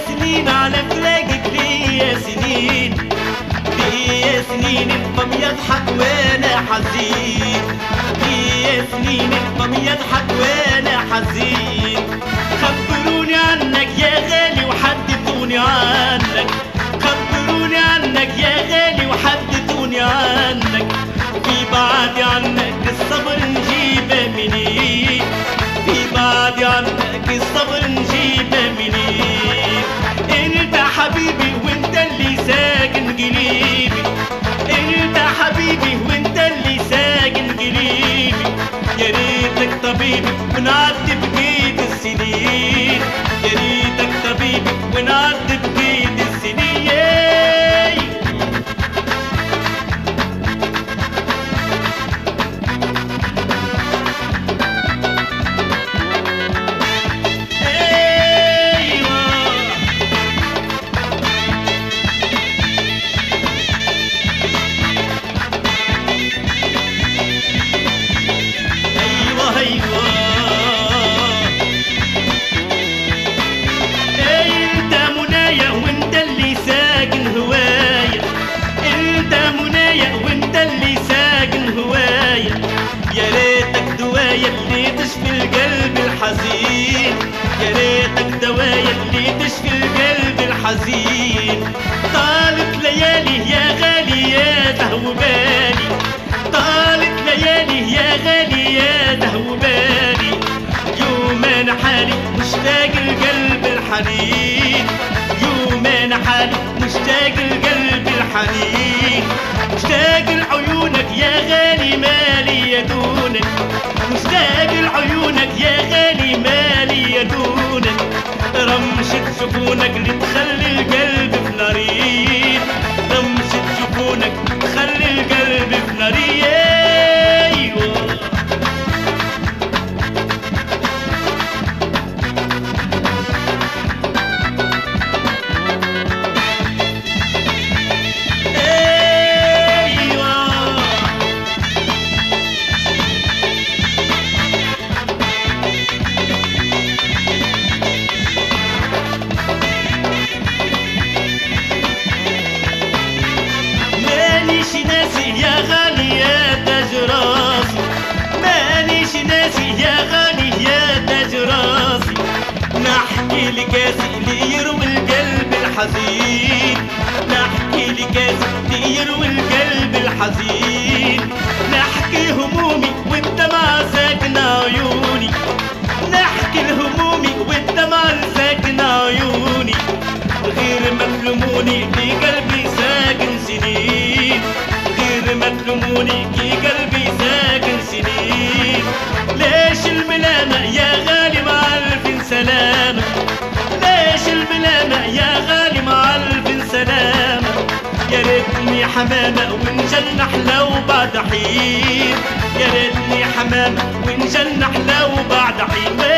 سنين على فراقك ليا سنين ليا سنين الفم يضحك وانا حزين ليا سنين الفم يضحك وانا حزين خبروني عنك يا غالي وحدثوني عنك خبروني عنك يا غالي وحدثوني عنك في بعدي عنك الصبر نجيبه منين في بعدي عنك الصبر نجيبه منين انت حبيبي وانت اللي ساكن قليبي انت حبيبي وانت اللي ساكن قليبي يا ريتك طبيبي ونعدي بقيت السنين يا ريتك طبيبي ونعدي بقيت السنين ايوه ايوه ايوه انت منايا وانت اللي ساكن هوايا انت منايا وانت اللي ساكن هوايا يا ريتك دوايا اللي تشفي القلب الحزين يا ريتك دوايا اللي تشفي القلب الحزين طالت ليالي يا غالي يا دهو بالي طالت ليالي يا غالي يا دهو بالي يوم انا حالي مشتاق القلب الحنين يوم انا حالي مشتاق القلب الحنين مشتاق لعيونك يا غالي مالي يدونك مشتاق لعيونك يا غالي مالي يدونك رمشة شكونك اللي تخلي القلب في نارين رمشة شكونك تخلي القلب في نارين أيوة. ايوه مانيش ناسي يا غالي يا تاج راسي مانيش ناسي يا غالي يا تاج راسي نحكي لكاسي اللي يروي القلب الحزين نحكي لكاسي اللي يروي القلب الحزين نحكي همومي والدمع ساكن عيوني نحكي الهمومي والدمع ساكن عيوني غير ما تلوموني في قلبي ساكن سنين غير ما تلوموني في قلبي ساكن سنين ليش الملامة يا غالي مع ألف سلامة ليش الملامة يا غالي مع ألف سلامة يا ريتني حمامة ونجنح لو بعد حين يا ريتني حمامة ونجنح لو بعد حين